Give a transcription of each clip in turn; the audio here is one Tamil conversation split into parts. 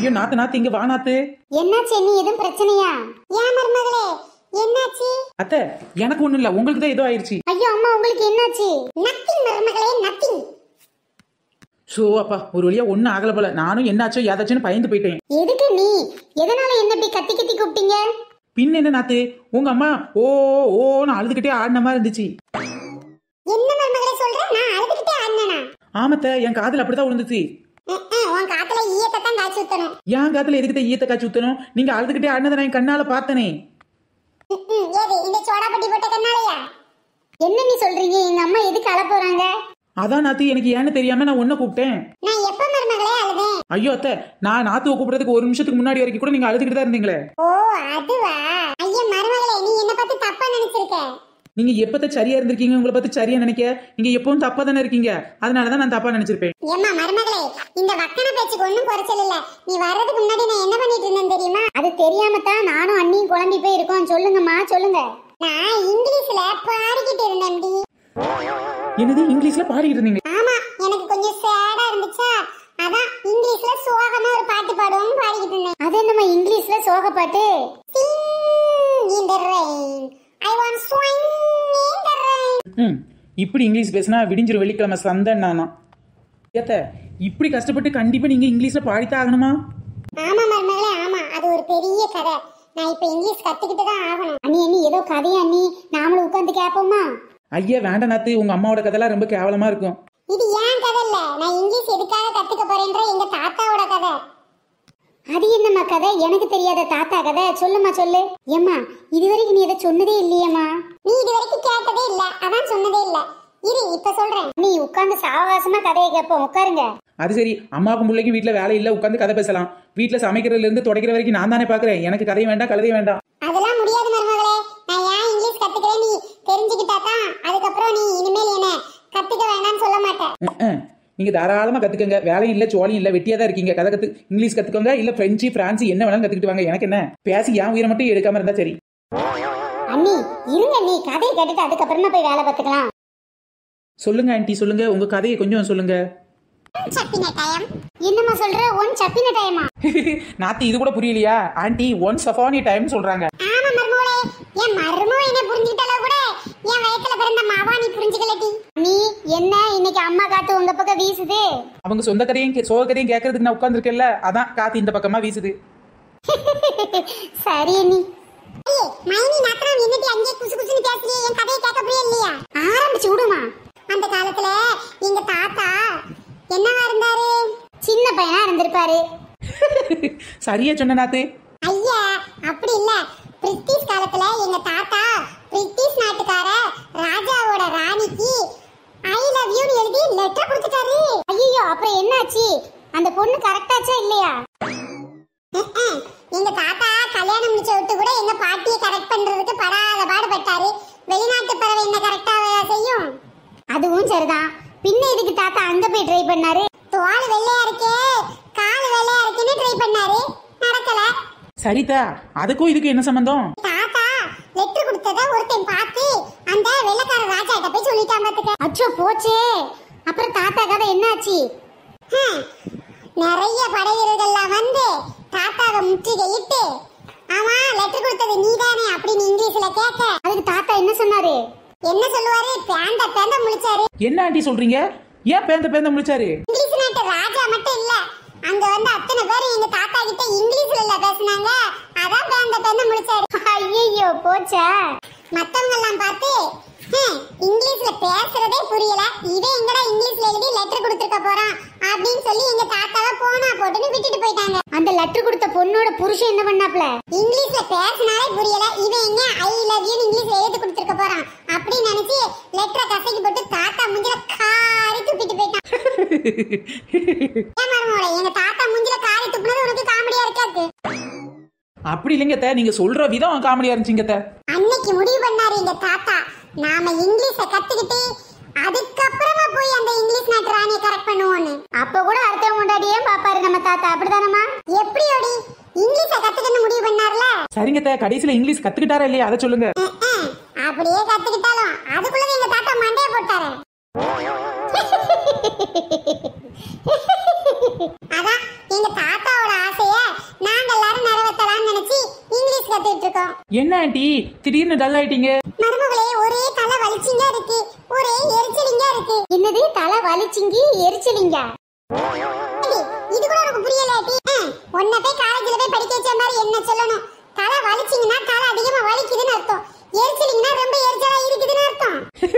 ஐயோ நாத்து நாத்து இங்க வா நாத்து என்னாச்சு நீ எதுவும் பிரச்சனையா ஏன் மருமகளே என்னாச்சு அத்தை எனக்கு ஒண்ணும் இல்ல உங்களுக்கு தான் ஏதோ ஆயிருச்சு ஐயோ அம்மா உங்களுக்கு என்னாச்சு நத்திங் மருமகளே நத்திங் ஷோ அப்பா ஒரு வழியா ஒன்னும் ஆகல போல நானும் என்னாச்சோ ஏதாச்சுன்னு பயந்து போயிட்டேன் எதுக்கு நீ எதனால என்ன இப்படி கத்தி கத்தி கூப்பிட்டீங்க பின் என்ன நாத்து உங்க அம்மா ஓ ஓன்னு அழுதுகிட்டே ஆடின மாதிரி இருந்துச்சு என்ன மருமகளே சொல்ற நான் அழுதுகிட்டே ஆடினா ஆமத்த என் காதுல அப்படிதான் விழுந்துச்சு உன் காத்துல ஈயத்தை தான் காய்ச்சி ஊத்தணும் என் காதுல எதுக்கிட்ட ஈயத்தை காய்ச்சி ஊத்தணும் நீங்க அழுதுகிட்டே ஆடினதை நான் என் கண்ணால பார்த்தனே ம்ம். ஏது இந்த சோடாப்பட்டி போட்ட கண்ணாலயா என்ன நீ சொல்றீங்க எங்க அம்மா எதுக்கு அழ போறாங்க அதான் நாத்து எனக்கு ஏன்னு தெரியாம நான் ஒன்ன கூப்பிட்டேன் நான் எப்ப மருமகளே அழுதேன் ஐயோ அத்தை நான் நாத்துவை கூப்பிடுறதுக்கு ஒரு நிமிஷத்துக்கு முன்னாடி வரைக்கும் கூட நீங்க அழுதுகிட்டு தான் இருந்தீங்களே ஓ அதுவா ஐயா மருமகளே நீ என்ன பத்தி தப்பா நினைச்சிருக்க நீங்க எப்பத்த சரியா இருந்திருக்கீங்க உங்களை பத்தி சரியா நினைக்க நீங்க எப்பவும் தப்பா தானே இருக்கீங்க அதனாலதான் நான் தப்பா நினைச்சிருப்பேன் ஏம்மா மருமகளே இந்த வக்கன பேச்சுக்கு ஒண்ணும் குறைச்சல் இல்ல நீ வர்றதுக்கு முன்னாடி நான் என்ன பண்ணிட்டு இருந்தேன் தெரியுமா அது தெரியாம தான் நானும் அண்ணியும் குழம்பி போய் இருக்கோம் சொல்லுங்கம்மா சொல்லுங்க நான் இங்கிலீஷ்ல பாடிக்கிட்டு இருந்தேன் டி. என்னது இங்கிலீஷ்ல பாடிக்கிட்டு இருந்தீங்க ஆமா எனக்கு கொஞ்சம் சேடா இருந்துச்சா அதான் இங்கிலீஷ்ல சோகமா ஒரு பாட்டு பாடுவோம் பாடிக்கிட்டு இருந்தேன் அது என்னம்மா இங்கிலீஷ்ல சோக பாட்டு Sing in the rain. I want swing in the rain. ம் இப்படி இங்கிலீஷ் பேசினா விடிஞ்சிரும் வெள்ளிக்கிழமை சந்தைன்னு நானா ஏத்த இப்படி கஷ்டப்பட்டு கண்டிப்பா நீங்க இங்கிலீஷ்ல பாடித்தான் ஆகணுமா ஆமா மருமகளே ஆமா அது ஒரு பெரிய கதை நான் இப்ப இங்கிலீஷ் கத்துக்கிட்டு தான் ஆகணும் அண்ணி அண்ணி ஏதோ கதையா அண்ணி நாமளும் உட்காந்து கேட்போமா ஐயா வேண்டாம் நாத்து உங்க அம்மாவோட கதைலாம் ரொம்ப கேவலமா இருக்கும் இது ஏன் கதை இல்ல நான் இங்கிலீஷ் எதுக்காக கத்துக்க போறேன்ற எங்க தாத்தாவோட கதை அது என்னம்மா கதை எனக்கு தெரியாத தாத்தா கதை சொல்லுமா சொல்லு ஏம்மா இதுவரைக்கும் நீ எதை சொன்னதே இல்லையேம்மா நீ இதுவரைக்கும் கேட்டதே இல்ல அதான் சொன்னதே இல்ல இரு இப்ப சொல்றேன் நீ உட்கார்ந்து சாவகாசமா கதையை கேட்போம் உட்காருங்க அது சரி அம்மாவுக்கும் பிள்ளைக்கும் வீட்ல வேலை இல்ல உட்காந்து கதை பேசலாம் வீட்ல சமைக்கிறதுல இருந்து துடைக்கிற வரைக்கும் நான் தானே பாக்குறேன் எனக்கு கதையும் வேண்டாம் கழுதையும் வேண்டாம் அதெல்லாம் முடியாது மருமகளே நான் ஏன் இங்கிலீஷ் கத்துக்கிறேன் நீ தெரிஞ்சுக்கிட்டா தான் அதுக்கப்புறம் நீ இனிமேல் என்ன கத்துக்க வேண்டாம்னு சொல்ல மாட்டேன் அஹ், அஹ். நீங்க தாராளமா கத்துக்கங்க வேலையும் இல்ல சோழியும் இல்ல வெட்டியா தான் இருக்கீங்க கதை கத்து இங்கிலீஷ் கத்துக்கோங்க இல்ல பிரெஞ்சு பிரான்ஸ் என்ன வேணாலும் கத்துக்கிட்டு வாங்க எனக்கு என்ன பேசி என் உயிரை மட்டும் எடுக்காம இருந்தா சரி அண்ணி இருங்க நீ கதையை கேட்டுட்டு அதுக்கப்புறமா போய் வேலை பார்த்துக்கலாம் சொல்லுங்க ஆன்ட்டி சொல்லுங்க உங்க கதையை கொஞ்சம் சொல்லுங்க சப்பின டைம் என்னம்மா சொல்ற ஒன் சப்பின டைமா நாத்தி இது கூட புரியலையா ஆன்ட்டி ஒன்ஸ் அப்பான் டைம் சொல்றாங்க ஆமா மர்மோளே என் மர்மோ என்ன புரிஞ்சுக்கிட்டாலோ கூட என் வயத்துல பிறந்த மாவா நீ புரிஞ்சுக்கலடி நீ என்ன இன்னைக்கு அம்மா காத்து உங்க பக்கம் வீசுது அவங்க சொந்த கதையும் கே- சோக கதையும் கேட்கறதுக்கு நான் உட்காந்துருக்கேன்ல அதான் காத்து இந்த பக்கமா வீசுது சரி நீ மைனி நாத்தனம் என்னடி அங்கே குசு குசுன்னு பேசுறியே என் கதையை கேட்க புரியல இல்லையா ஆரம்பிச்சு விடுமா அந்த காலத்துல எங்க தாத்தா என்னவா இருந்தாரு சின்ன பையனா இருந்திருப்பாரு சரியா சொன்ன நாத்து ஐயா அப்படி இல்ல பிரிட்டிஷ் காலத்துல எங்க தாத்தா பிரிட்டிஷ் நாட்டுக்கார ராஜாவோட ராணிக்கு ஐ லவ் யூ எழுதி லெட்டர் கொடுத்துட்டாரு ஐயோ அப்புறம் என்னாச்சு அந்த பொண்ணு கரெக்டாச்சா இல்லையா ம்ம். எங்க தாத்தா கல்யாணம் முடிச்ச விட்டு கூட எங்க பாட்டியை கரெக்ட் பண்றதுக்கு படாத பாடுபட்டாரு வெளிநாட்டு பறவை என்ன கரெக்டா செய்யும் அதுவும் சரிதான் பின்ன இதுக்கு தாத்தா அங்க போய் ட்ரை பண்ணாரு தோல் வெள்ளையா இருக்கே கால் வெள்ளையா இருக்குன்னு ட்ரை பண்ணாரு நடக்கல சரிதா அதுக்கும் இதுக்கு என்ன சம்பந்தம் தாத்தா லெட்டர் கொடுத்தத ஒருத்தன் பார்த்து அந்த வெள்ளக்கார ராஜா கிட்ட போய் சொல்லிட்டான் பாத்துக்க அச்சோ போச்சே அப்புறம் தாத்தா கதை என்னாச்சு நிறைய படை வீரர்கள்லாம் வந்து தாத்தாவை முற்றுகையிட்டு ஆமா லெட்டர் கொடுத்தது நீதானே அப்படின்னு இங்கிலீஷ்ல கேட்க அதுக்கு தாத்தா என்ன சொன்னாரு என்ன சொல்லுவாரு பேந்த பேந்த முழிச்சாரு என்ன ஆண்டி சொல்றீங்க ஏன் பேந்த பேந்த முடிச்சாரு இங்கிலீஷ் நாட்டு ராஜா மட்டும் இல்ல அங்க வந்து அத்தனை பேர் எங்க தாத்தா கிட்ட இங்கிலீஷ்ல இல்ல பேசுனாங்க அதான் பேந்த பேந்த முடிச்சாரு ஐயோ போச்சா மத்தவங்க எல்லாம் பார்த்து "ஹம், இங்கிலீஷ்ல பேசுறதே புரியல இவன் எங்கடா இங்கிலீஷ்ல எழுதி லெட்டர் கொடுத்துருக்க போறான் அப்படின்னு சொல்லி எங்க தாத்தாவை போனா போட்டுன்னு விட்டுட்டு போயிட்டாங்க அந்த லெட்டர் கொடுத்த பொண்ணோட புருஷன் என்ன பண்ணாப்ல இங்கிலீஷ்ல பேசினாலே புரியல இவன் எங்க ஐ லவ் யூ இங்கிலீஷ்ல எழுதி கொடுத்துருக்க போறான் அப்படின்னு நினைச்சு லெட்டரை கசக்கி போட்டு தாத்தா முஞ்சில காரி துப்பிட்டு போயிட்டான் ஏன் மருமகளே, எங்க தாத்தா மூஞ்சில காரி துப்புனது உனக்கு காமெடியா இருக்காது அப்படி இல்லைங்க அத்தை, நீங்க சொல்ற விதம் காமெடியா இருந்துச்சுங்க அத்தை. அன்னைக்கு முடிவு பண்ணாரு எங்க தாத்தா நாம இங்கிலீஷ கத்துக்கிட்டு அதுக்கப்புறமா போய் அந்த இங்கிலீஷ் நாட்டு ராணியை கரெக்ட் பண்ணுவோம்னு அப்ப கூட அடுத்த முன்னாடியே பாப்பாரு நம்ம தாத்தா அப்படிதானமா எப்படியோடி இங்கிலீஷ கத்துக்கணும் முடிவு பண்ணார்ல சரிங்க அத்தை, கடைசியில இங்கிலீஷ் கத்துக்கிட்டாரா இல்லையா அதை சொல்லுங்க அஹ், அஹ். அப்படியே கத்துக்கிட்டாலும் அதுக்குள்ள எங்க தாத்தா மண்டைய போட்டாரு அதான் எங்க தாத்தாவோட ஆசைய நாங்க எல்லாரும் நிறைவேற்றலாம்னு நினைச்சு இங்கிலீஷ் கத்துக்கிட்டு இருக்கோம் என்ன ஆண்டி திடீர்னு டல் ஆயிட்டீங்க மருமகளே ஒரே தலை வலிச்சிங்க இருக்கு ஒரே எரிச்சலிங்க இருக்கு என்னது தலை வலிச்சிங்கி எரிச்சலிங்க இது கூட உனக்கு புரியலாட்டி உன்னை போய் காலேஜ்ல போய் படிக்க வச்ச மாதிரி என்ன சொல்லணும் தலை வலிச்சிங்கன்னா தலை அதிகமா வலிக்குதுன்னு அர்த்தம் எரிச்சலிங்கன்னா ரொம்ப எரிச்சலா இருக்குதுன்னு அர்த்தம்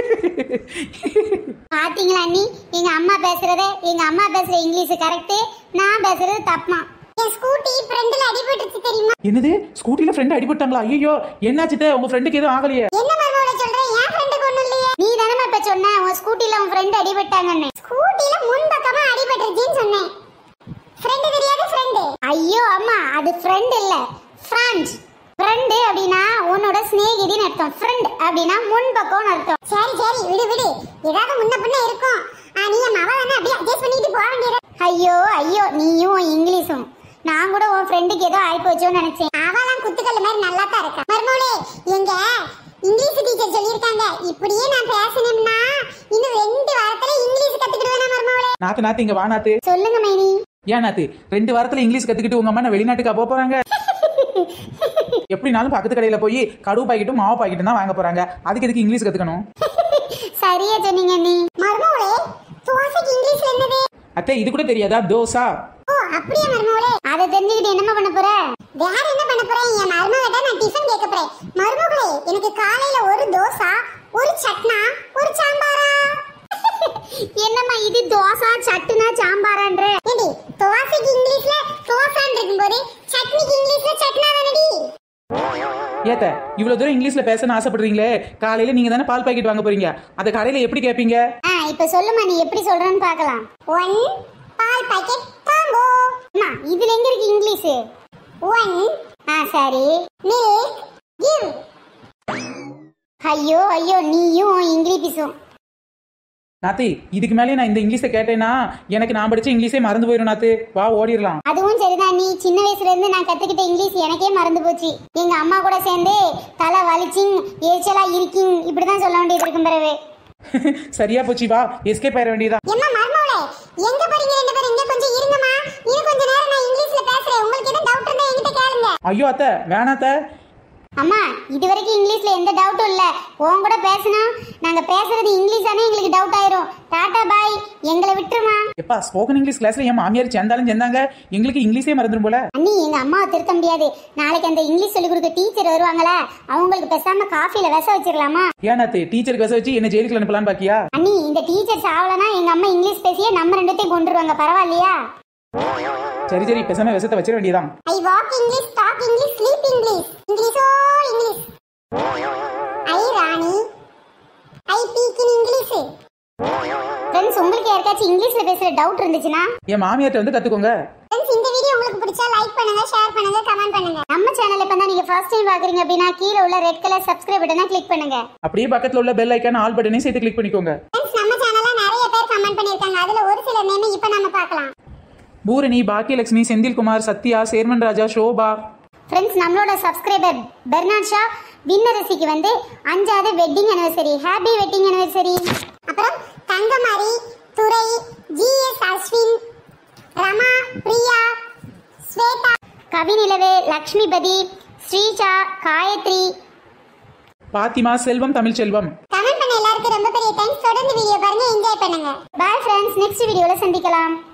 பாத்தீங்களா அண்ணி எங்க அம்மா பேசுறத எங்க அம்மா பேசுற இங்கிலீஷ் கரெக்ட் நான் பேசுறது தப்பா என் ஸ்கூட்டி ஃப்ரண்ட்ல அடிபட்டுச்சு தெரியுமா என்னது ஸ்கூட்டில ஃப்ரெண்ட் அடிபட்டாங்களா ஐயோ என்னாச்சுட்ட உங்க ஃப்ரெண்டுக்கு எதுவும் ஆகலையே என்ன மருமகள சொல்ற என் ஃப்ரெண்டுக்கு ஒண்ணும் இல்லையே நீ தானே இப்ப சொன்ன உன் ஸ்கூட்டில உன் ஃப்ரெண்ட் அடிபட்டாங்கன்னு ஸ்கூட்டில முன் பக்கமா அடிபட்டுருச்சுன்னு சொன்னேன் ஃப்ரெண்ட் தெரியாது ஃப்ரெண்ட் ஐயோ அம்மா அது ஃப்ரெண்ட் இல்ல ஃப்ரெண்ட் ஃப்ரெண்டு அப்படின்னா உன்னோட சிநேகிதின்னு அர்த்தம் ஃப்ரெண்ட் அப்படின்னா முன் பக்கம்னு அர்த்தம் சரி சரி விடு விடு ஏதாவது முன்ன பின்ன இருக்கும் ஆ, நீ என் மவ தானே அப்படியே அட்ஜஸ்ட் பண்ணிட்டு போக வேண்டியது ஐயோ ஐயோ நீயும் உன் இங்கிலீஷும் நான் கூட உன் ஃப்ரெண்டுக்கு ஏதோ ஆயி போச்சோன்னு நினைச்சேன் அவளாம் குத்துக்கல்ல மாதிரி நல்லா தான் இருக்கா மருமகளே எங்க இங்கிலீஷ் டீச்சர் சொல்லியிருக்காங்க இப்படியே நான் பேசணும்னா இன்னும் ரெண்டு வாரத்துல இங்கிலீஷ் கத்துக்கிடுவேனா மருமகளே நாத்து நாத்து இங்க வா நாத்து சொல்லுங்க மைனி ஏன் நாத்து ரெண்டு வாரத்துல இங்கிலீஷ் கத்துக்கிட்டு உங்க அம்மா என்ன வெளிநாட்டுக்கா போக போறாங்க எப்படினாலும் பக்கத்து கடையில போய் கடுவு பாக்கெட்டும் மாவு பாக்கெட்டும் தான் வாங்க போறாங்க அதுக்கு எதுக்கு இங்கிலீஷ் கத்துக்கணும் சரியா சொன்னீங்க நீ மருமகளே தோசைக்கு இங்கிலீஷ்ல என்னது அத்தை இது கூட தெரியாதா தோசா ஓ அப்படியே மருமகளே அதை தெரிஞ்சுக்கிட்டு என்னமா பண்ண போற வேற என்ன பண்ண போறேன் என் மருமகிட்ட நான் டிஃபன் கேட்க போறேன் மருமகளே எனக்கு காலையில ஒரு தோசை ஒரு சட்னா ஒரு சாம்பாரா என்னம்மா இது தோசை சட்டுனா சாம்பாரான்ற ஏடி தோசைக்கு இங்கிலீஷ்ல தோசான்னு இருக்கும்போது சட்னிக்கு இங்கிலீஷ்ல சட்னா தானடி ஏத்த இவ்வளவு தூரம் இங்கிலீஷ்ல பேசணும்னு ஆசைப்படுறீங்களே காலையில நீங்க தானே பால் பாக்கெட் வாங்க போறீங்க அதை கடையில எப்படி கேட்பீங்க ஆ இப்ப சொல்லுமா நீ எப்படி சொல்றன்னு பார்க்கலாம் ஒன் பால் பாக்கெட் தாங்கோ அம்மா இதுல எங்க இருக்கு இங்கிலீஷ் ஒன் ஆ சரி மில்க் கிவ் ஐயோ ஐயோ நீயும் உன் இங்கிலீஷும் நாத்து இதுக்கு மேலே நான் இந்த இங்கிலீஷை கேட்டேன்னா எனக்கு நான் படிச்ச இங்கிலீஷே மறந்து போயிடும் நாத்து வா ஓடிடலாம் அதுவும் சரிதான் நீ சின்ன வயசுல இருந்து நான் கத்துக்கிட்ட இங்கிலீஷ் எனக்கே மறந்து போச்சு எங்க அம்மா கூட சேர்ந்து தலை வலிச்சிங் எரிச்சலா இருக்கிங் இப்படிதான் சொல்ல வேண்டியது இருக்கும் பிறகு சரியா போச்சு வா எஸ்கேப் ஆயிட வேண்டியதான் எம்மா மர்மவளே எங்க போறீங்க ரெண்டு பேரும் இங்க கொஞ்சம் இருங்கம்மா இன்னும் கொஞ்ச நேரம் நான் இங்கிலீஷ்ல பேசுறேன் உங்களுக்கு என்ன டவுட் இருந்தா என்கிட்ட கேளுங்க ஐயோ அத்தை வேணாத்த அம்மா இது வரைக்கும் இங்கிலீஷ்ல எந்த டவுட்டும் இல்ல உன் கூட பேசினா நாங்க பேசுறது இங்கிலீஷ் தானே எங்களுக்கு டவுட் ஆயிரும் டாடா பாய் எங்களை விட்டுருமா எப்பா ஸ்போக்கன் இங்கிலீஷ் கிளாஸ்ல என் மாமியார் சேர்ந்தாலும் சேர்ந்தாங்க எங்களுக்கு இங்கிலீஷே மறந்துடும் போல அண்ணி எங்க அம்மாவை திருத்த முடியாது நாளைக்கு அந்த இங்கிலீஷ் சொல்லி கொடுக்க டீச்சர் வருவாங்களே அவங்களுக்கு பேசாம காஃபில விச வச்சிடலாமா ஏன் நாத்து டீச்சருக்கு வச வச்சு என்ன ஜெயிலுக்கு அனுப்பலான்னு பாக்கியா அண்ணி இந்த டீச்சர் சாவலனா எங்க அம்மா இங்கிலீஷ் பேசியே நம்ம ரெண்டுத்தையும் கொண்டுருவாங்க பரவாயில்லையா சரி சரி பேசாம விஷத்தை வச்சிட வேண்டியதான் I walk English talk English sleep English இங்கிலீஷோ இங்கிலீஷ் ஐ ராணி I speak in English friends உங்களுக்கு யாருக்காச்சும் இங்கிலீஷ்ல பேசுற டவுட் இருந்துச்சுன்னா என் மாமியார்ட்ட வந்து கத்துக்கோங்க ஃப்ரெண்ட்ஸ் இந்த வீடியோ உங்களுக்கு பிடிச்சா லைக் பண்ணுங்க ஷேர் பண்ணுங்க கமெண்ட் பண்ணுங்க நம்ம சேனல் இப்போ தான் நீங்க ஃபர்ஸ்ட் டைம் பாக்குறீங்க அப்படின்னா கீழே உள்ள ரெட் கலர் சப்ஸ்கிரைப் பட்டனை கிளிக் பண்ணுங்க அப்படியே பக்கத்துல உள்ள பெல் ஐக்கான ஆல் பட்டனையும் சேர்த்து கிளிக் பண்ணிக்கோங்க ஃப்ரெண்ட்ஸ் நம்ம சேனல்ல நிறைய பேர் கமெண்ட் பண்ணிருக்காங்க அதுல ஒரு சில நேம் இப்போ நம்ம பார்க்கலாம் பூரணி பாக்கியலட்சுமி செந்தில்குமார் சத்யா சேர்மன் ராஜா ஷோபா ஃப்ரெண்ட்ஸ் நம்மளோட சப்ஸ்கிரைபர் பெர்னாட் ஷா விண்ணரசிக்கு வந்து அஞ்சாவது wedding anniversary happy wedding anniversary அப்புறம் தங்கமாரி துரை ஜிஎஸ் அஸ்வின் ரமா பிரியா ஸ்வேதா கவிநிலவு லக்ஷ்மிபதி ஸ்ரீஜா காயத்ரி பாத்திமா செல்வம் தமிழ் செல்வம் கமெண்ட் பண்ண எல்லாருக்கும் ரொம்ப பெரிய தேங்க்ஸ் தொடர்ந்து வீடியோ பாருங்க என்ஜாய் பண்ணுங்க பாய் ஃப்ரெண்ட்ஸ் நெக்ஸ்ட் வீடியோல சந்திக்கலாம்